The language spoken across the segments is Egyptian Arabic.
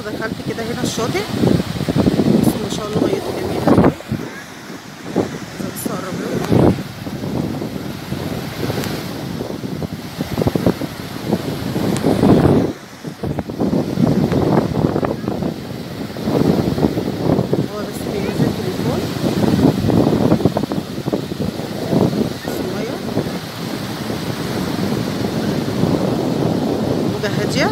دخلت كده هنا الشاطئ بصوا ما شاء الله ميته جميله ازاي بس اقرب لكم هو بس بينزل تليفون بس الميه موجة هادية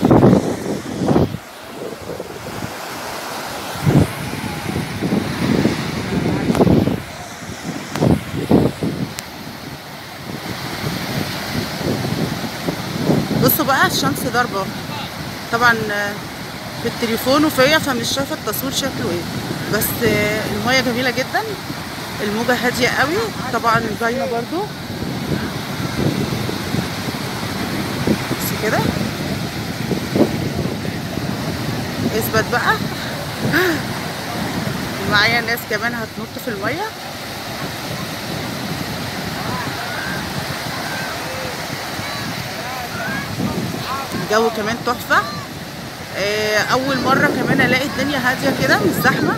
بصوا بقى الشمس ضاربة طبعا في التليفون وفيا فمش شايفة التصوير شكله ايه بس المية جميلة جدا الموجة هادية قوي طبعا باينة برضو بس كده اثبت بقى معايا ناس كمان هتنط في المية الجو كمان تحفة آه، أول مرة كمان ألاقي الدنيا هادية كده مش زحمة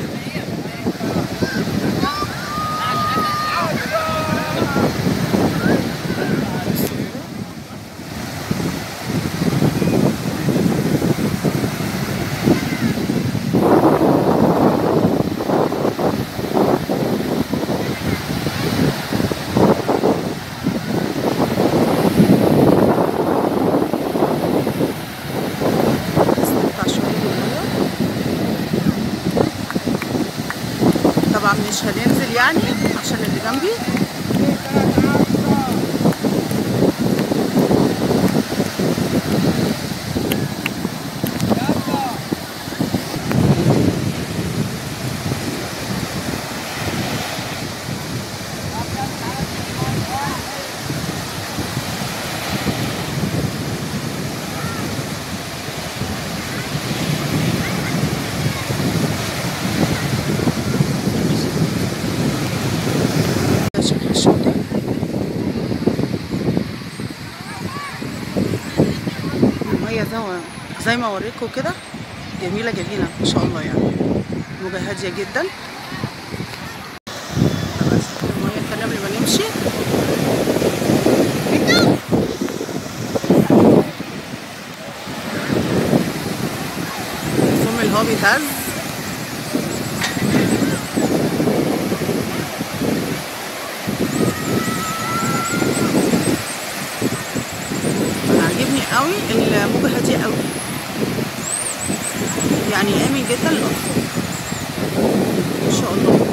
استمتع شوية بالمية طبعا مش هننزل يعني عشان اللي جنبي ده شكل الشاطئ المية زي ما زي ما اوريكم كده جميلة جميلة ما شاء الله يعني الموجة هادية جدا بس المية التانية قبل ما نمشي الفم اللي هو بيتهز عاجبني قوي الموجة هادية قوي يعني آمن جدا للأطفال ما شاء الله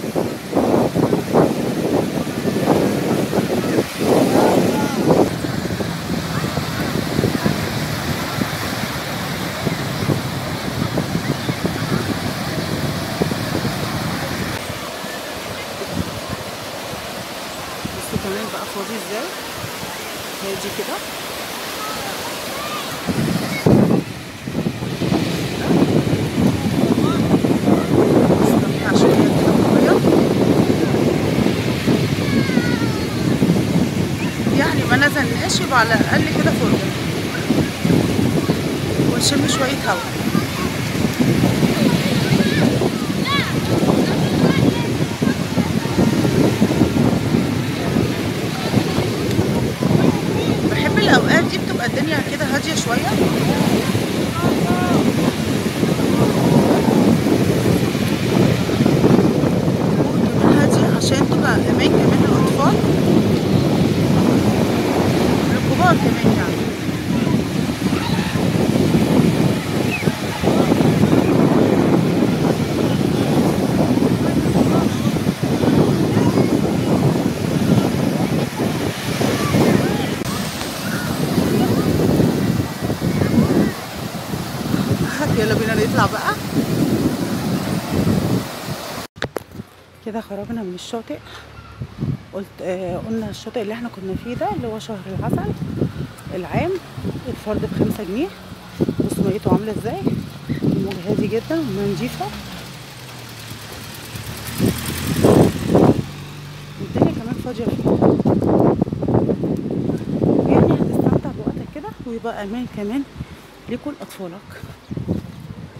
بصوا كمان بقى فاضي ازاي هادي كده استمتع شوية كده بالمية. يعني ما نزلناش يبقى على الأقل كده فرجة ونشم شوية هوا بحب الأوقات دي بتبقى الدنيا كده هادية شوية وكمان هادية عشان تبقى أمان كمان للأطفال للكبار كمان يعني يلا بينا نطلع بقى كده خرجنا من الشاطئ قلت آه قلنا الشاطئ اللي احنا كنا فيه ده اللي هو شهر العسل العام الفرد بخمسة جنيه بصوا ميته عاملة ازاي الموج هادي جدا والمية نضيفة الدنيا كمان فاضية فيه يعني هتستمتع بوقتك كده ويبقى امان كمان ليكوا لاطفالك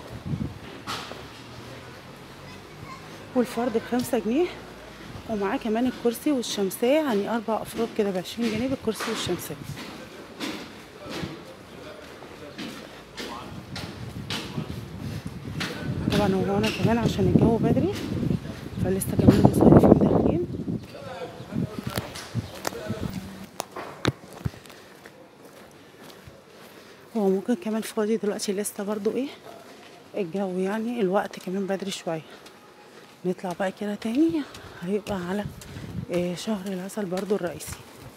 والفرد بخمسة جنيه ومعاه كمان الكرسي والشمسية يعني أربع أفراد كده بعشرين جنيه بالكرسي والشمسية طبعا هو أنا كمان عشان الجو بدري فلسه كمان المصيفين داخلين هو ممكن كمان فاضي دلوقتي لسه برضو ايه الجو يعني الوقت كمان بدري شوية نطلع بقى كده تاني هيبقى على إيه شهر العسل برضو الرئيسي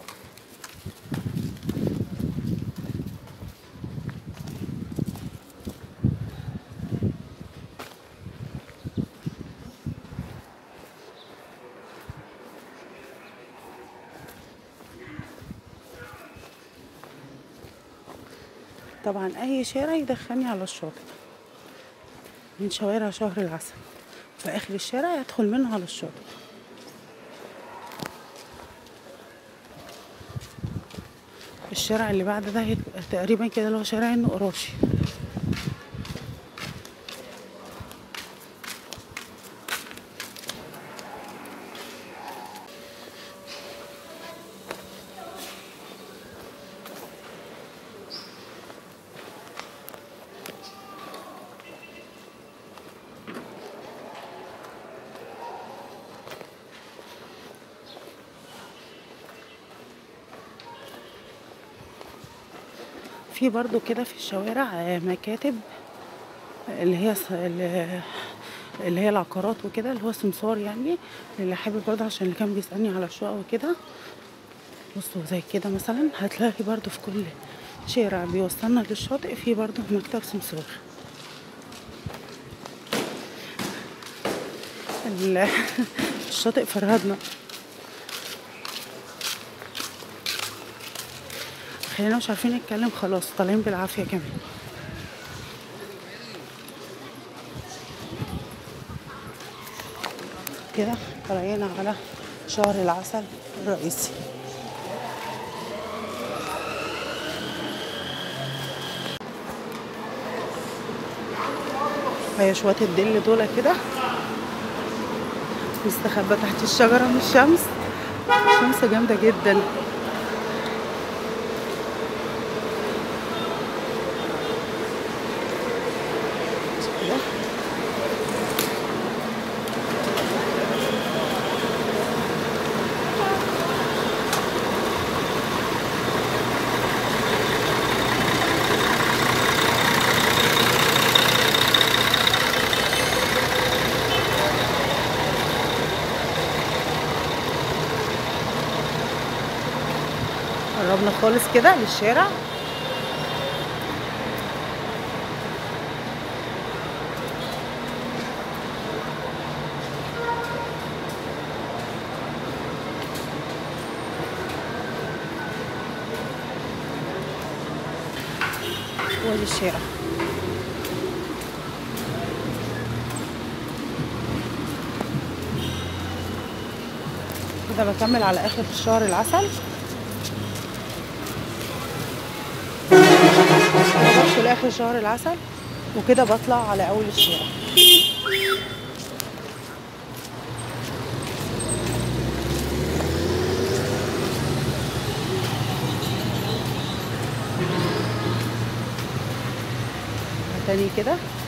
طبعا اي شارع يدخلني على الشاطئ من شوارع شهر العسل في اخر الشارع يدخل منه على الشاطئ الشارع اللي بعد ده هيبقى تقريبا كده اللي هو شارع النقراشي في برضو كده في الشوارع آه، مكاتب اللي هي ص- اللي اللي هي العقارات وكده اللي هو سمسار يعني اللي حابب برضه عشان اللي كان بيسألني على الشقق وكده بصوا زي كده مثلا هتلاقي برضه في كل شارع بيوصلنا للشاطئ في برضه مكتب سمسار ال- الشاطئ فرهدنا خلينا مش عارفين نتكلم خلاص طالعين بالعافية كمان كده طالعين على شهر العسل الرئيسي هي شوية الدل دول كده مستخبى تحت الشجرة من الشمس الشمس جامدة جدا كده قربنا خالص كده للشارع وادي الشارع كده بكمل على اخر الشهر العسل بمشي لاخر شهر العسل وكده بطلع على اول الشارع تاني كده